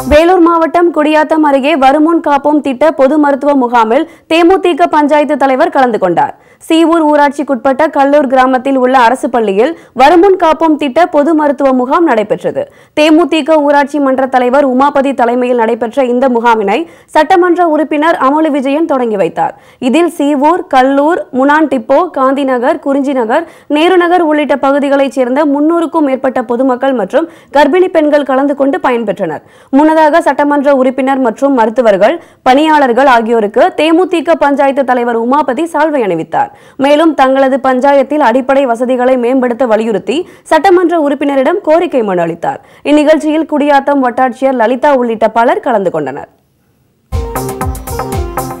வேலூர் மாவட்டம் குடியாத்தம் அருகே வருமுன் காப்போம் திட்ட பொது மருத்துவ முகாமில் தேமுதிக பஞ்சாயத்து தலைவர் கலந்து கொண்டார் சீவூர் ஊராட்சிக்குட்பட்ட கல்லூர் கிராமத்தில் உள்ள அரசு பள்ளியில் வருமுன் காப்போம் திட்ட பொது மருத்துவ முகாம் நடைபெற்றது தேமுதிக ஊராட்சி மன்ற தலைவர் உமாபதி தலைமையில் நடைபெற்ற இந்த முகாமினை சட்டமன்ற உறுப்பினர் அமலு விஜயன் தொடங்கி வைத்தார் இதில் சீவூர் கல்லூர் முனான் டிப்போ காந்தி நகர் குறிஞ்சி நகர் நேரு நகர் உள்ளிட்ட பகுதிகளைச் சேர்ந்த முன்னூறுக்கும் மேற்பட்ட பொதுமக்கள் மற்றும் கர்ப்பிணி பெண்கள் கலந்து கொண்டு பயன்பெற்றனர் முன்னதாக சட்டமன்ற உறுப்பினர் மற்றும் மருத்துவர்கள் பணியாளர்கள் ஆகியோருக்கு தேமுதிக பஞ்சாயத்து தலைவர் உமாபதி சால்வை அணிவித்தார் மேலும் தங்களது பஞ்சாயத்தில் அடிப்படை வசதிகளை மேம்படுத்த வலியுறுத்தி சட்டமன்ற உறுப்பினரிடம் கோரிக்கை மனு அளித்தார் இந்நிகழ்ச்சியில் குடியாத்தம் வட்டாட்சியர் லலிதா உள்ளிட்ட பலர் கலந்து கொண்டனர்